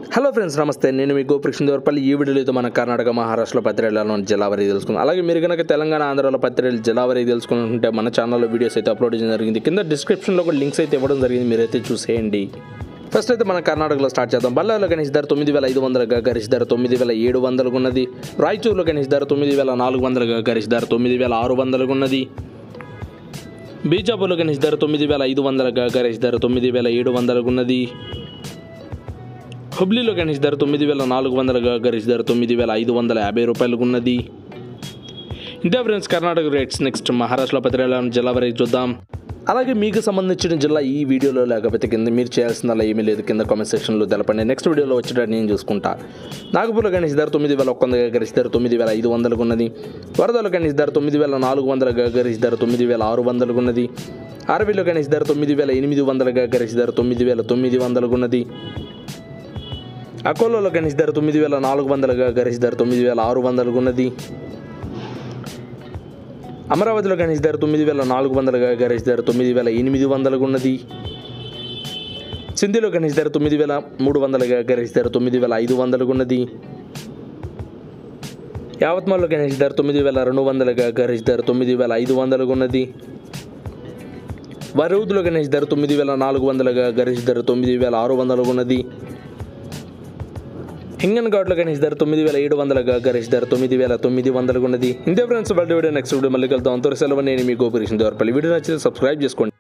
hello friends నమస్తే నేను మీ గోపృష్ణదేవరపల్లి ఈ వీడియోలో మన కర్ణాటక మహారాష్ట్రలో పత్రికలలో జలావరి తెలుసుకుందాం అలాగే మీరు కనుక తెలంగాణ ఆంధ్రాలో పత్రికలు జలావరి తెలుసుకుంటుంటే మన ఛానల్లో వీడియోస్ అయితే అప్లోడ్ చేయడం జరిగింది కింద డిస్క్రిప్షన్లో కూడా లింక్స్ అయితే ఇవ్వడం జరిగింది మీరైతే చూసేయండి ఫస్ట్ అయితే మన కర్ణాటకలో స్టార్ట్ చేద్దాం బళ్ళారిలో గణేష్ ధర తొమ్మిది వేల ఐదు వందలుగా గరిష్ ధర తొమ్మిది వేల ఏడు వందలకు ఉన్నది రాయచూరులో గణేష్ ధర తొమ్మిది వేల నాలుగు వందలుగా గరిష్ ధర తొమ్మిది వేల ఆరు వందలకు ఉన్నది బీజాపూర్లో గణేష్ ధర తొమ్మిది వేల ఐదు వందలుగా గరిష్ ధర తొమ్మిది వేల ఏడు వందలకు ఉన్నది హుబ్లీలో గణేష్ ధర తొమ్మిది వేల నాలుగు వందలుగా గణేష్ ధర తొమ్మిది వేల ఐదు వందల యాభై రూపాయలకు ఉన్నది ఇంతే ఫ్రెండ్స్ కర్ణాటక రేట్స్ నెక్స్ట్ మహారాష్ట్రలో పత్రికల జలవరి చూద్దాం అలాగే మీకు సంబంధించిన జిల్లా ఈ వీడియోలో లేకపోతే కింద మీరు చేయాల్సిందల్లా ఏమీ లేదు కింద కామెంట్ సెక్షన్లో తెలపండి నెక్స్ట్ వీడియోలో వచ్చేటట్టు నేను చూసుకుంటా నాగపూర్లో గణేష్ ధర తొమ్మిది వేల ఒక్క వందగా గణేష్ ధర తొమ్మిది వేల ఐదు వందలకు ఉన్నది వరదలో గణేష్ ధర తొమ్మిది వేల నాలుగు వందలుగా గణేష్ ధర తొమ్మిది వేల ఆరు వందలకు ఉన్నది ఆర్వీలో గణేష్ ధర తొమ్మిది వేల ఎనిమిది వందలుగా గణేష్ ధర తొమ్మిది వేల తొమ్మిది వందలకు ఉన్నది అకోలోలో గణేష్ ధర తొమ్మిది వేల నాలుగు వందలుగా గణేష్ ధర తొమ్మిది వేల ఆరు వందలకు ఉన్నది అమరావతిలో గణేష్ ధర తొమ్మిది వేల నాలుగు వందలుగా గణేష్ ధర తొమ్మిది వేల ఎనిమిది వందలకు ఉన్నది సింధిలో గణేష్ ధర తొమ్మిది వేల మూడు వందలుగా గణేష్ ధర తొమ్మిది వేల ఐదు వందలకు ఉన్నది యావత్మాల్లో గణేష్ ధర తొమ్మిది వేల రెండు వందలుగా గణేష్ ధర తొమ్మిది వేల ఐదు వందలకు ఉన్నది వరూదులో గణేష్ ధర తొమ్మిది వేల నాలుగు వందలుగా గణేష్ ధర తొమ్మిది వేల ఆరు వందలకు ఉన్నది హింగన్ ఘాట్లో గణేష్ ధర తొమ్మిది వేల ఏడు వందలుగా గణేష్ ధర తొమ్మిది వేల తొమ్మిది వందలకు ఉన్నది ఇంతే friends birthday video next video మళ్ళీ కలుద్దాం అంతవరకు సెలవు నేను మీ గోపురేషన్ దేవరపల్లి వీడియో నచ్చితే సబ్స్క్రైబ్ చేసుకోండి